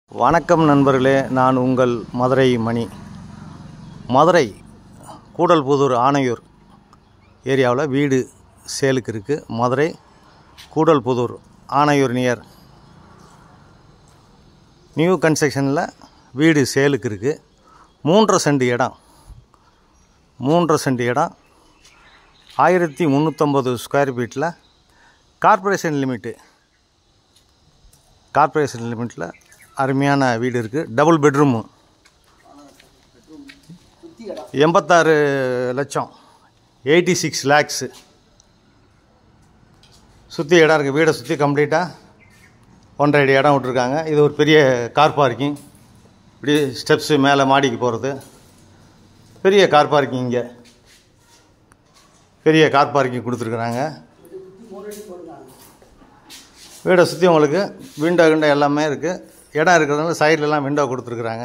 வணக்கம் நண்பர்களே நான் உங்கள் மதுரை மணி மதுரை கூடல்புதூர் ஆணையூர் ஏரியாவில் வீடு சேலுக்கு இருக்குது மதுரை கூடல்புதூர் ஆணையூர் நியர் நியூ கன்ஸ்ட்ரக்ஷனில் வீடு சேலுக்கு இருக்குது மூன்றரை சென்ட் இடம் மூன்றரை சென்ட் இடம் ஆயிரத்தி முந்நூற்றம்பது ஸ்கொயர் ஃபீட்டில் கார்ப்பரேஷன் லிமிட்டு கார்ப்பரேஷன் லிமிட்டில் அருமையான வீடு இருக்குது டபுள் பெட்ரூமு எண்பத்தாறு லட்சம் எயிட்டி சிக்ஸ் லேக்ஸு சுற்றி இடம் இருக்குது வீடை சுற்றி கம்ப்ளீட்டாக ஒன்றரை அடி இடம் விட்ருக்காங்க இது ஒரு பெரிய கார் பார்க்கிங் இப்படி ஸ்டெப்ஸு மேலே மாடிக்கு போகிறது பெரிய கார் பார்க்கிங் இங்கே பெரிய கார் பார்க்கிங் கொடுத்துருக்குறாங்க வீடை சுற்றி உங்களுக்கு விண்டோ கிண்டோ எல்லாமே இருக்குது இடம் இருக்கிறதுனால சைட்லலாம் விண்டோ கொடுத்துருக்குறாங்க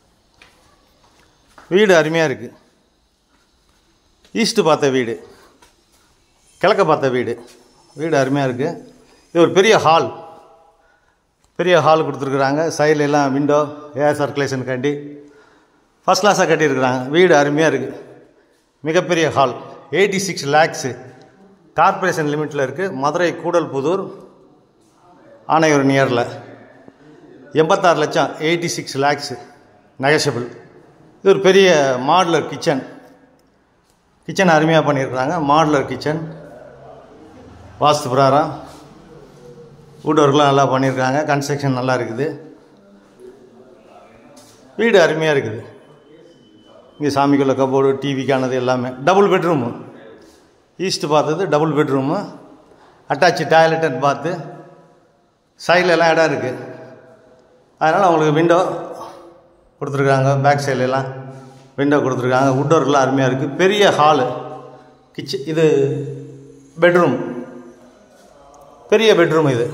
வீடு அருமையாக இருக்குது ஈஸ்ட்டு பார்த்த வீடு கிழக்க பார்த்த வீடு வீடு அருமையாக இருக்குது இது ஒரு பெரிய ஹால் பெரிய ஹால் கொடுத்துருக்குறாங்க சைடில் எல்லாம் விண்டோ ஏர் சர்க்குலேஷனுக்காண்டி ஃபஸ்ட் கிளாஸாக கட்டியிருக்கிறாங்க வீடு அருமையாக இருக்குது மிகப்பெரிய hall eighty six lakhs corporation லிமிட்டில் இருக்குது மதுரை கூடல்புதூர் ஆணையூர் நியரில் எண்பத்தாறு லட்சம் எயிட்டி சிக்ஸ் லேக்ஸு நெகஷபிள் இது ஒரு பெரிய மாடுலர் கிச்சன் கிச்சன் அருமையாக பண்ணியிருக்கிறாங்க மாடுலர் கிச்சன் வாஸ்து பிரகாரம் வுட் ஒர்க்லாம் நல்லா பண்ணியிருக்காங்க கன்ஸ்ட்ரக்ஷன் நல்லா இருக்குது வீடு அருமையாக இருக்குது இங்கே சாமிக்குள்ள கபோர்டு டிவிக்கானது எல்லாமே டபுள் பெட்ரூமு ஈஸ்ட்டு பார்த்தது டபுள் பெட்ரூமு அட்டாச்சு டாய்லெட்டுன்னு பார்த்து சைடில் எல்லாம் இடம் இருக்குது அதனால் அவங்களுக்கு விண்டோ கொடுத்துருக்காங்க பேக் சைட்லலாம் விண்டோ கொடுத்துருக்காங்க வுட் ஒர்க்லாம் அருமையாக இருக்குது பெரிய ஹாலு கிச்சன் இது பெட்ரூம் பெரிய பெட்ரூம் இது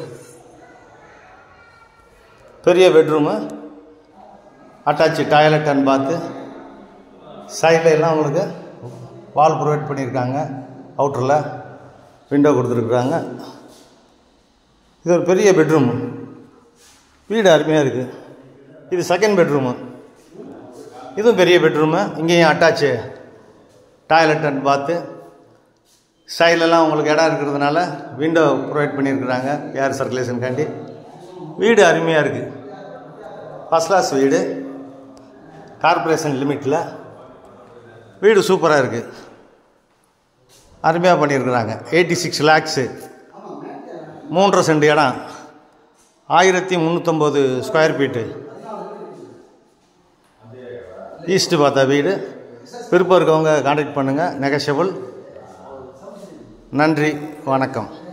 பெரிய பெட்ரூமு அட்டாச்சு டாய்லெட்டுன்னு பார்த்து சைடில் எல்லாம் உங்களுக்கு வால் ப்ரொவைட் பண்ணியிருக்காங்க அவுட்டரில் விண்டோ கொடுத்துருக்குறாங்க இது ஒரு பெரிய பெட்ரூம் வீடு அருமையாக இருக்குது இது செகண்ட் பெட்ரூமு இதுவும் பெரிய பெட்ரூமு இங்கேயும் அட்டாச்சு டாய்லெட்டுன்னு பார்த்து சைட்லலாம் உங்களுக்கு இடம் இருக்கிறதுனால விண்டோ ப்ரொவைட் பண்ணியிருக்கிறாங்க ஏர் சர்க்குலேஷனுக்காண்டி வீடு அருமையாக இருக்குது ஃபஸ்ட் கிளாஸ் வீடு கார்ப்பரேஷன் லிமிட்டில் வீடு சூப்பராக இருக்குது அருமையாக பண்ணியிருக்கிறாங்க எயிட்டி சிக்ஸ் லேக்ஸு மூன்றரை சென்ட் இடம் ஆயிரத்தி முந்நூற்றம்பது ஸ்கொயர் ஃபீட்டு ஈஸ்ட்டு பார்த்தா வீடு விருப்பம் இருக்கவங்க காண்டாக்ட் பண்ணுங்கள் நெகஷபிள் நன்றி வணக்கம்